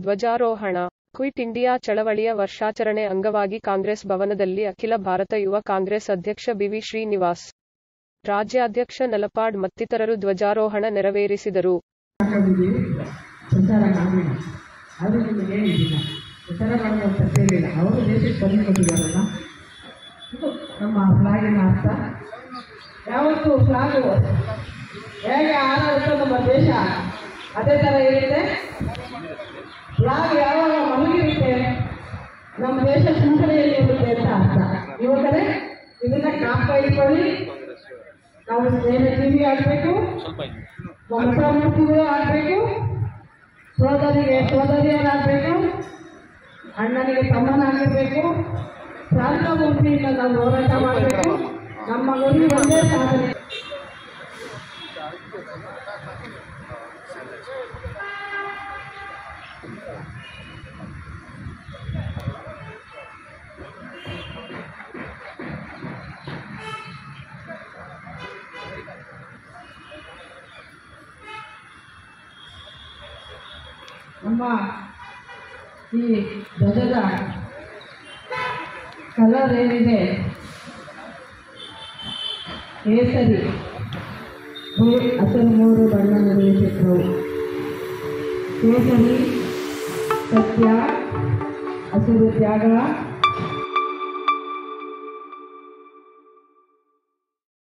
ಧ್ವಜಾರೋಹಣ quit India ಚಳವಳಿಯ ವರ್ಷಾಚರಣೆ ಅಂಗವಾಗಿ ಕಾಂಗ್ರೆಸ್ ಭವನದಲ್ಲಿ ಅಖಿಲ ಭಾರತ ಯುವ ಕಾಂಗ್ರೆಸ್ ಅಧ್ಯಕ್ಷ ಬಿವಿ ಶ್ರೀನಿವಾಸ್ ರಾಜ್ಯಾಧ್ಯಕ್ಷ ನಲಪಾಡ್ ಮತ್ತಿತರರು ಧ್ವಜಾರೋಹಣ ನೆರವೇರಿಸಿದರು ಹಾಕೊಂಡಿದ್ದೀವಿ ಪ್ರಚಾರ ಮಾಡಲಿಲ್ಲ ಆದರೆ ನಿಮಗೆ ಹೇಳಿದ್ದಿಲ್ಲ ಪ್ರಚಾರ ಮಾಡುವ ತಪ್ಪೇನಿಲ್ಲ ಅವರು ದೇಶಕ್ಕೆ ಬಂದು ಕೊಟ್ಟಿದ್ದಾರಲ್ಲ ಇದು ನಮ್ಮ ಫ್ಲಾಗಿನ ಅರ್ಥ ಯಾವತ್ತು ಫ್ಲಾಗು ಹೇಗೆ ಹಾರಾಡುತ್ತೋ ನಮ್ಮ ದೇಶ ಅದೇ ಥರ ಇರುತ್ತೆ ಫ್ಲಾಗ್ ಯಾವಾಗ ಮಲಗಿರುತ್ತೆ ನಮ್ಮ ದೇಶ ಶೃಂಖಲೆಯಲ್ಲಿ ಇರುತ್ತೆ ಅಂತ ಅರ್ಥ ಯುವಕರೇ ಇದನ್ನ ಕಾಪಾಡಿಕೊಳ್ಳಿ ನಾವು ಸ್ನೇಹ ಟಿವಿ ಆಡಬೇಕು ಮಮತಾ ಮೂರ್ತಿಗಳು ಆಡಬೇಕು ಸೋದರಿಗೆ ಸೋದರಿಯರಾಗಬೇಕು ಅಣ್ಣನಿಗೆ ತಮ್ಮನಾಗಿರ್ಬೇಕು ಪ್ರಾಂತ ಮೂರ್ತಿಯಿಂದ ನಾವು ಹೋರಾಟ ಮಾಡಬೇಕು ನಮ್ಮ ಗುರಿ ಒಂದೇ ಸಾಧನೆ ನಮ್ಮ ಈ ಧ್ವಜದ ಕಲರ್ ಏನಿದೆ ಕೇಸರಿ ಬಿಳಿ ಹಸಿರು ಮೂರು ಬಣ್ಣ ನಿರ್ಮಿಸಿದ್ರು ಕೇಸರಿ ಸತ್ಯ ಹಸಿರು ತ್ಯಾಗ